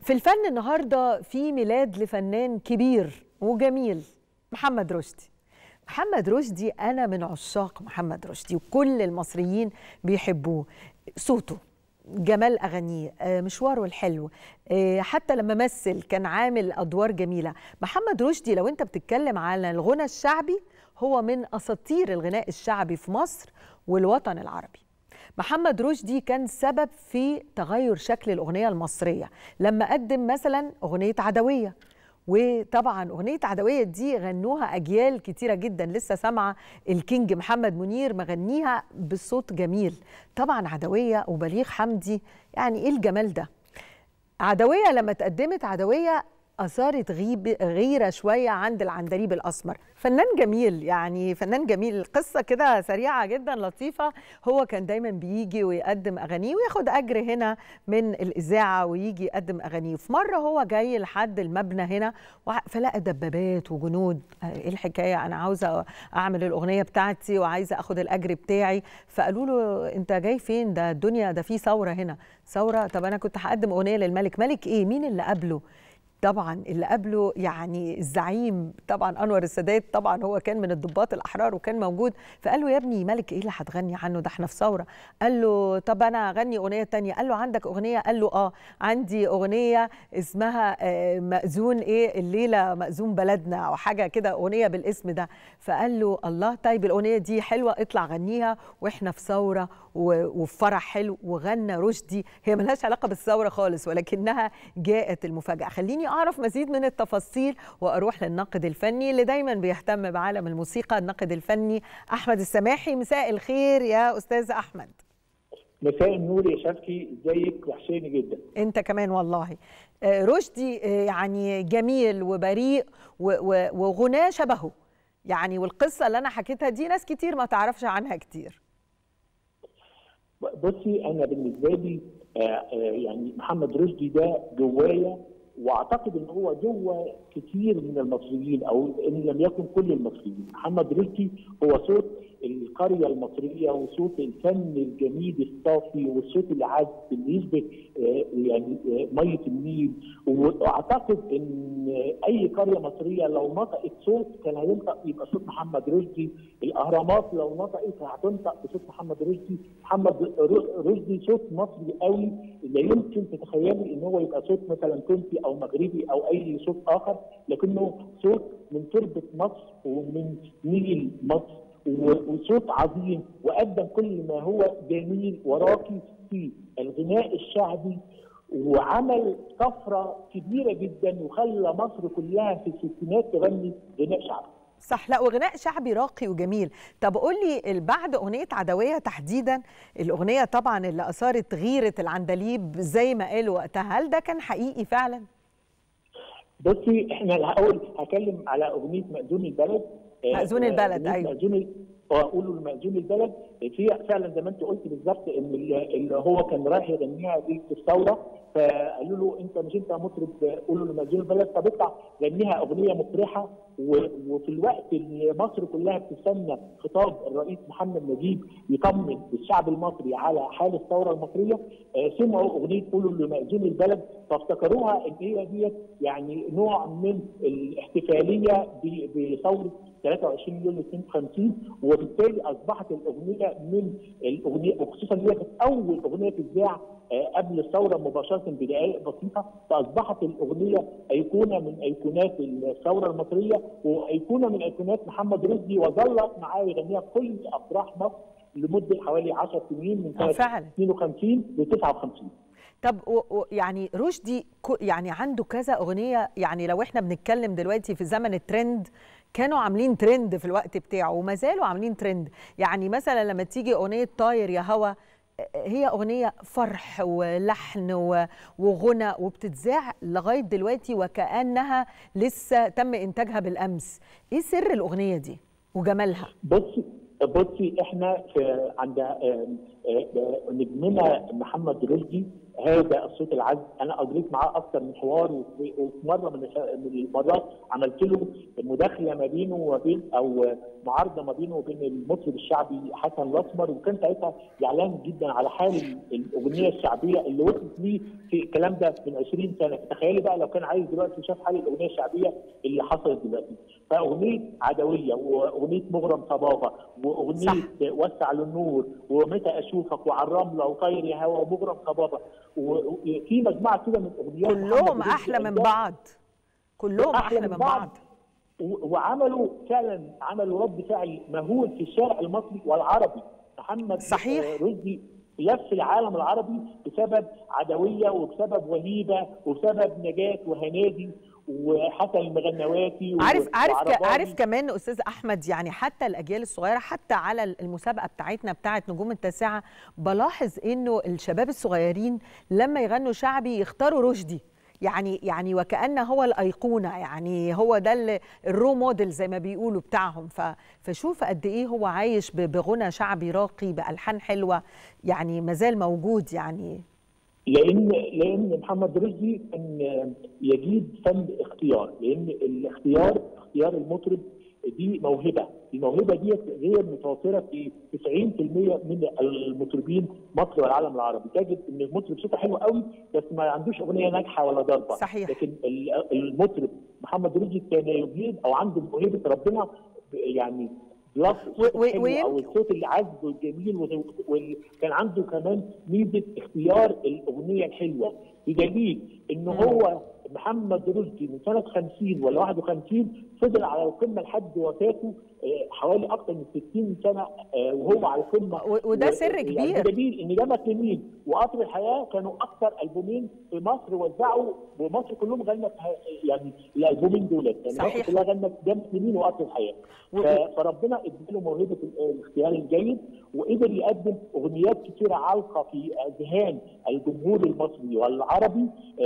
في الفن النهارده في ميلاد لفنان كبير وجميل محمد رشدي محمد رشدي انا من عشاق محمد رشدي وكل المصريين بيحبوه صوته جمال اغانيه آه، مشواره الحلو آه، حتى لما مثل كان عامل ادوار جميله محمد رشدي لو انت بتتكلم على الغنى الشعبي هو من اساطير الغناء الشعبي في مصر والوطن العربي محمد رشدي كان سبب في تغير شكل الأغنية المصرية لما قدم مثلا أغنية عدوية وطبعا أغنية عدوية دي غنوها أجيال كتيرة جدا لسه سامعة الكينج محمد منير مغنيها بصوت جميل طبعا عدوية وبليغ حمدي يعني إيه الجمال ده عدوية لما تقدمت عدوية أثارت غيب غيرة شوية عند العندليب الأسمر فنان جميل يعني فنان جميل القصة كده سريعة جدا لطيفة هو كان دايما بيجي ويقدم أغانيه وياخد أجر هنا من الإذاعة ويجي يقدم أغانيه في مرة هو جاي لحد المبنى هنا وع- فلقى دبابات وجنود آه، إيه الحكاية أنا عاوزة أعمل الأغنية بتاعتي وعايزة أخد الأجر بتاعي فقالوا له أنت جاي فين ده الدنيا ده في ثورة هنا ثورة طب أنا كنت هقدم أغنية للملك ملك إيه مين اللي قبله طبعا اللي قبله يعني الزعيم طبعا انور السادات طبعا هو كان من الضباط الاحرار وكان موجود فقال له يا ابني ملك ايه اللي هتغني عنه ده احنا في ثوره قال له طب انا اغني اغنيه تانية قال له عندك اغنيه قال له اه عندي اغنيه اسمها آه، مأذون ايه الليله مأذون بلدنا او حاجه كده اغنيه بالاسم ده فقال له الله طيب الاغنيه دي حلوه اطلع غنيها واحنا في ثوره و- وفي فرح حلو وغنى رشدي هي ملهاش علاقه بالثوره خالص ولكنها جاءت المفاجاه خليني اعرف مزيد من التفاصيل واروح للناقد الفني اللي دايما بيهتم بعالم الموسيقى الناقد الفني احمد السماحي مساء الخير يا استاذ احمد مساء النور يا شفكي ازيك وحشاني جدا انت كمان والله آه، رشدي آه، يعني جميل وبريء و- و- وغناه شبهه يعني والقصه اللي انا حكيتها دي ناس كتير ما تعرفش عنها كتير بصي انا بالنسبه لي آه، آه، يعني محمد رشدي ده جوايا واعتقد ان هو جوه كتير من المصريين او ان لم يكن كل المصريين محمد رشدي هو صوت القريه المصريه وصوت الفن الجميل الصافي والصوت اللي عاد بالنسبه آه، يعني آه، ميه النيل واعتقد ان اي قريه مصريه لو نطقت صوت كان هينطق يبقى صوت محمد رشدي الاهرامات لو نطقت هتنطق بصوت محمد رشدي محمد ر- رشدي صوت مصري قوي لا يمكن تتخيلي ان هو يبقى صوت مثلا تونسي او مغربي او اي صوت اخر لكنه صوت من تربه مصر ومن نيل مصر و- وصوت عظيم وقدم كل ما هو جميل وراقي في الغناء الشعبي وعمل طفره كبيره جدا وخلى مصر كلها في الستينات تغني غناء شعبي صح لا وغناء شعبي راقي وجميل طب قول لي بعد اغنيه عدويه تحديدا الاغنيه طبعا اللي اثارت غيره العندليب زي ما قالوا وقتها هل ده كان حقيقي فعلا بصي احنا الاول هكلم على اغنيه مأذون البلد آه، مأذون البلد، أغنية أيوة. مأذون ال- اه قولوا لمأذون البلد في فعلا زي ما انت قلت بالظبط ان ال- اللي هو كان رايح يغنيها دي في الثوره فقالوا له انت مش انت مطرب قولوا لمأذون البلد طب اطلع غنيها اغنيه مفرحه و- وفي الوقت اللي مصر كلها بتستنى خطاب الرئيس محمد نجيب يطمن الشعب المصري على حال الثوره المصريه آه، سمعوا اغنيه قولوا لمأذون البلد فافتكروها ان هي ديت يعني نوع من الاحتفاليه ب- بثوره 23 يوليو 52 وبالتالي اصبحت الاغنيه من الاغنيه وخصوصا هي كانت اول اغنيه تذاع آه، قبل الثوره مباشره بدقائق بسيطه فاصبحت الاغنيه ايقونه من ايقونات الثوره المصريه وايقونه من ايقونات محمد رشدي وظلت معاه يغنيها في كل افراح مصر لمده حوالي 10 سنين من آه، سنه فعلا 52 ل 59 طب و و يعني رشدي كو- يعني عنده كذا اغنيه يعني لو احنا بنتكلم دلوقتي في زمن الترند كانوا عاملين ترند في الوقت بتاعه وما زالوا عاملين ترند يعني مثلا لما تيجي اغنيه طاير يا هوا هي اغنيه فرح ولحن و- وغنى وبتتذاع لغايه دلوقتي وكانها لسه تم انتاجها بالامس ايه سر الاغنيه دي وجمالها بصي بصي احنا في عند آه، آه، نجمنا محمد رشدي هذا الصوت العذب انا اجريت معاه اكثر من حوار وفي مره من من المرات عملت له مداخله ما بينه وبين او معارضه ما بينه وبين المطرب الشعبي حسن الاسمر وكان ساعتها زعلان جدا على حال الاغنيه الشعبيه اللي وصلت ليه في الكلام ده من 20 سنه تخيلي بقى لو كان عايز دلوقتي وشاف حال الاغنيه الشعبيه اللي حصلت دلوقتي فاغنيه عدويه واغنيه مغرم صبابه واغنيه وسع للنور ومتى اشوفك وعلى الرمله وطير يا هوا ومغرم صبابه وفي مجموعه كده من اغنيات كلهم احلى من بعض كلهم احلى, أحلى من بعض, بعض. وعملوا فعلا عملوا رد فعل مهول في الشارع المصري والعربي محمد صحيح رشدي لف العالم العربي بسبب عدويه وبسبب وهيبه وبسبب نجاه وهنادي وحسن المغنواتي عارف عارف عارف كمان استاذ احمد يعني حتى الاجيال الصغيره حتى على المسابقه بتاعتنا بتاعت نجوم التاسعه بلاحظ انه الشباب الصغيرين لما يغنوا شعبي يختاروا رشدي يعني يعني وكأنه هو الأيقونة يعني هو ده الرو موديل زي ما بيقولوا بتاعهم فشوف قد إيه هو عايش بغنى شعبي راقي بألحان حلوة يعني مازال موجود يعني لان لان محمد رشدي كان يجيد فن اختيار لان الاختيار اختيار المطرب دي موهبه الموهبه دي غير متوفره في 90% من المطربين مصر والعالم العربي تجد ان المطرب صوته حلو قوي بس ما عندوش اغنيه ناجحه ولا ضربه صحيح لكن المطرب محمد رشدي كان يجيد او عنده موهبه ربنا يعني بلس او الصوت العذب والجميل وكان عنده كمان ميزه اختيار الاغنيه الحلوه بدليل ان هو محمد رشدي من سنه 50 ولا 51 فضل على القمه لحد وفاته حوالي اكثر من 60 سنه وهو على القمه وده سر كبير يعني بدليل ان جامعه النيل وقطر الحياه كانوا اكثر البومين في مصر وزعوا ومصر كلهم غنت يعني الالبومين دولت يعني صحيح. مصر كلها غنت جامعه النيل وقطر الحياه و... فربنا اداله موهبه الاختيار الجيد وقدر يقدم اغنيات كثيره عالقه في اذهان الجمهور المصري والعربي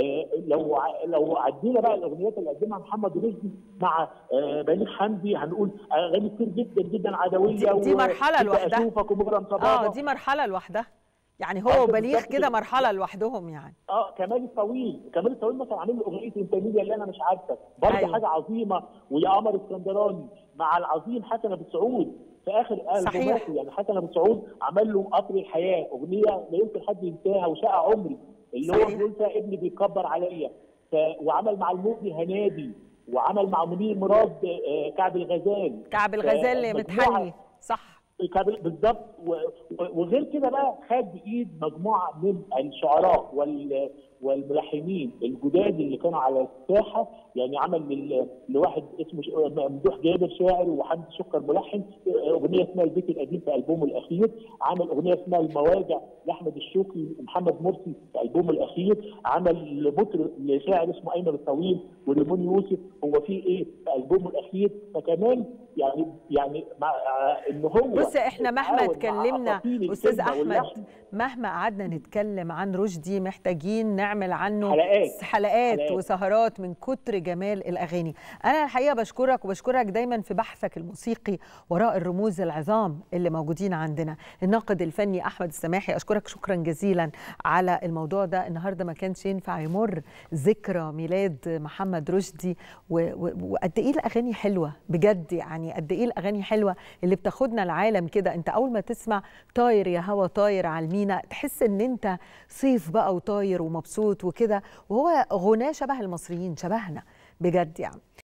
لو لو عدينا بقى الاغنيات اللي قدمها محمد رشدي مع بليغ حمدي هنقول اغاني كتير جدا جدا عدويه دي, دي مرحله لوحدها اشوفك ومجرم صبابه اه دي مرحله لوحدها يعني هو وبليغ كده مرحله لوحدهم يعني اه كمال الطويل كمال الطويل مثلا عامل له اغنيه انترميديا اللي انا مش عارفه برضه أيوة. حاجه عظيمه ويا قمر اسكندراني مع العظيم حسن ابو سعود في اخر صحيح يعني حسن ابو سعود عمل له قطر الحياه اغنيه لا يمكن حد ينساها وشقى عمري اللي صحيح. هو بيقول فيها ابني بيتكبر عليا ف... وعمل مع الموجي هنادي وعمل مع منير مراد كعب الغزال كعب الغزال اللي متحني صح كعب بالظبط وغير كده بقى خد بايد مجموعه من الشعراء وال والملحنين الجداد اللي كانوا على الساحه يعني عمل لواحد اسمه ممدوح جابر شاعر وحمد سكر ملحن اغنيه اسمها البيت القديم في البومه الاخير عمل اغنيه اسمها المواجع لاحمد الشوقي ومحمد مرسي في البومه الاخير عمل لمطرب لشاعر اسمه ايمن الطويل وريمون يوسف هو في ايه في البومه الاخير فكمان يعني يعني مع ان هو بص احنا مهما اتكلمنا استاذ احمد مهما قعدنا نتكلم عن رشدي محتاجين نعمل عنه حلقات. حلقات, حلقات وسهرات من كتر جمال الاغاني انا الحقيقه بشكرك وبشكرك دايما في بحثك الموسيقي وراء الرموز العظام اللي موجودين عندنا الناقد الفني احمد السماحي اشكرك شكرا جزيلا على الموضوع ده النهارده ما كانش ينفع يمر ذكرى ميلاد محمد رشدي وقد ايه الاغاني حلوه بجد يعني قد ايه الاغاني حلوه اللي بتاخدنا العالم كده انت اول ما تسمع طاير يا هوا طاير على المينا تحس ان انت صيف بقى وطاير ومبسوط وكده وهو غناه شبه المصريين شبهنا بجد يعني